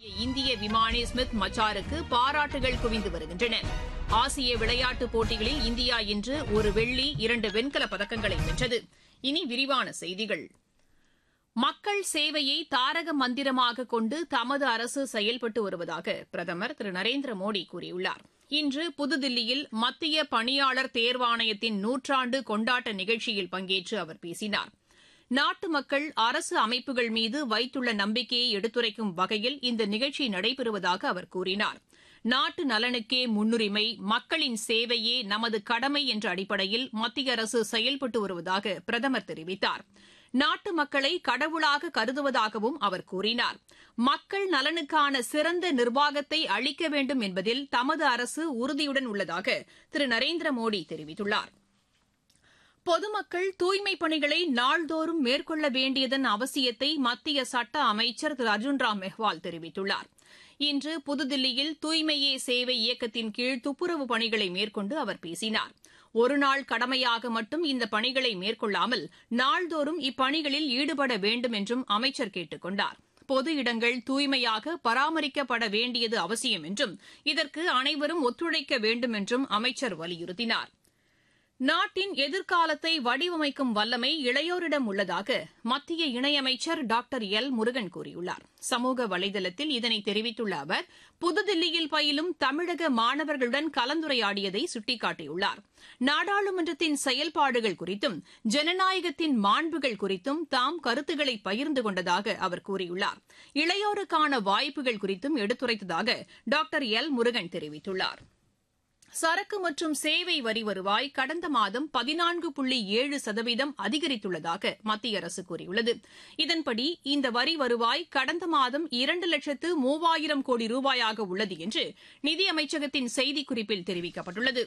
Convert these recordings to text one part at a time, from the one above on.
இந்திய விமானி ஸ்மித் மச்சாருக்கு பாராட்டுகள் குவிந்து வருகின்றன ஆசிய விளையாட்டுப் போட்டிகளில் இந்தியா இன்று ஒரு வெள்ளி இரண்டு வெண்கலப் பதக்கங்களை வென்றது இனி விரிவான செய்திகள் மக்கள் சேவையை தாரக மந்திரமாக கொண்டு தமது அரசு செயல்பட்டு வருவதாக பிரதமர் திரு நரேந்திர மோடி கூறியுள்ளார் இன்று புதுதில்லியில் மத்திய பணியாளர் தேர்வாணையத்தின் நூற்றாண்டு கொண்டாட்ட நிகழ்ச்சியில் பங்கேற்று அவர் பேசினார் நாட்டு மக்கள் அரசு அமைப்புகள் மீது வைத்துள்ள நம்பிக்கையை எடுத்துரைக்கும் வகையில் இந்த நிகழ்ச்சி நடைபெறுவதாக அவர் கூறினார் நாட்டு நலனுக்கே முன்னுரிமை மக்களின் சேவையே நமது கடமை என்ற அடிப்படையில் மத்திய அரசு செயல்பட்டு வருவதாக பிரதமர் தெரிவித்தார் நாட்டு மக்களை கடவுளாக கருதுவதாகவும் அவர் கூறினார் மக்கள் நலனுக்கான சிறந்த நிர்வாகத்தை அளிக்க வேண்டும் என்பதில் தமது அரசு உறுதியுடன் உள்ளதாக திரு நரேந்திர மோடி தெரிவித்துள்ளார் பொதுமக்கள் தூய்மைப் பணிகளை நாள்தோறும் மேற்கொள்ள வேண்டியதன் அவசியத்தை மத்திய சட்ட அமைச்சர் திரு அர்ஜுன் ராம் மெஹ்வால் தெரிவித்துள்ளார் இன்று புதுதில்லியில் தூய்மையே சேவை இயக்கத்தின் கீழ் துப்புரவு பணிகளை மேற்கொண்டு அவர் பேசினார் ஒருநாள் கடமையாக மட்டும் இந்த பணிகளை மேற்கொள்ளாமல் நாள்தோறும் இப்பணிகளில் ஈடுபட வேண்டும் என்றும் அமைச்சர் கேட்டுக் கொண்டார் பொது இடங்கள் தூய்மையாக பராமரிக்கப்பட வேண்டியது அவசியம் என்றும் இதற்கு அனைவரும் ஒத்துழைக்க வேண்டும் என்றும் அமைச்சர் வலியுறுத்தினார் நாட்டின் எதிர்காலத்தை வடிவமைக்கும் வல்லமை இளையோரிடம் உள்ளதாக மத்திய இணையமைச்சர் டாக்டர் எல் முருகன் கூறியுள்ளார் சமூக வலைதளத்தில் இதனை தெரிவித்துள்ள அவர் புதுதில்லியில் பயிலும் தமிழக மாணவர்களுடன் கலந்துரையாடியதை சுட்டிக்காட்டியுள்ளார் நாடாளுமன்றத்தின் செயல்பாடுகள் குறித்தும் ஜனநாயகத்தின் மாண்புகள் குறித்தும் தாம் கருத்துக்களை பகிர்ந்து கொண்டதாக அவர் கூறியுள்ளார் இளையோருக்கான வாய்ப்புகள் குறித்தும் எடுத்துரைத்ததாக டாக்டர் எல் முருகன் தெரிவித்துள்ளார் சரக்கு மற்றும் சேவை வரி வருவாய் கடந்த மாதம் பதினான்கு புள்ளி ஏழு சதவீதம் அதிகரித்துள்ளதாக மத்திய அரசு கூறியுள்ளது இதன்படி இந்த வரி வருவாய் கடந்த மாதம் இரண்டு லட்சத்து மூவாயிரம் கோடி ரூபாயாக உள்ளது என்று நிதியமைச்சகத்தின் செய்திக்குறிப்பில் தெரிவிக்கப்பட்டுள்ளது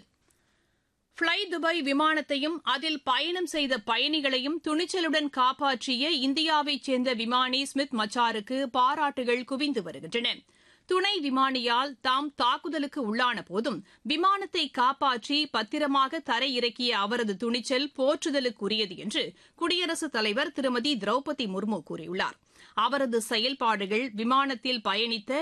ஃப்ளை துபாய் விமானத்தையும் அதில் பயணம் செய்த பயணிகளையும் துணிச்சலுடன் காப்பாற்றிய இந்தியாவைச் சேர்ந்த விமானி ஸ்மித் மச்சாருக்கு பாராட்டுகள் குவிந்து வருகின்றன துணை விமானியால் தாம் தாக்குதலுக்கு உள்ளான போதும் விமானத்தை காப்பாற்றி பத்திரமாக தரையிறக்கிய அவரது துணிச்சல் போற்றுதலுக்குரியது என்று குடியரசுத் தலைவர் திருமதி திரௌபதி முர்மு கூறியுள்ளார் அவரது செயல்பாடுகள் விமானத்தில் பயணித்த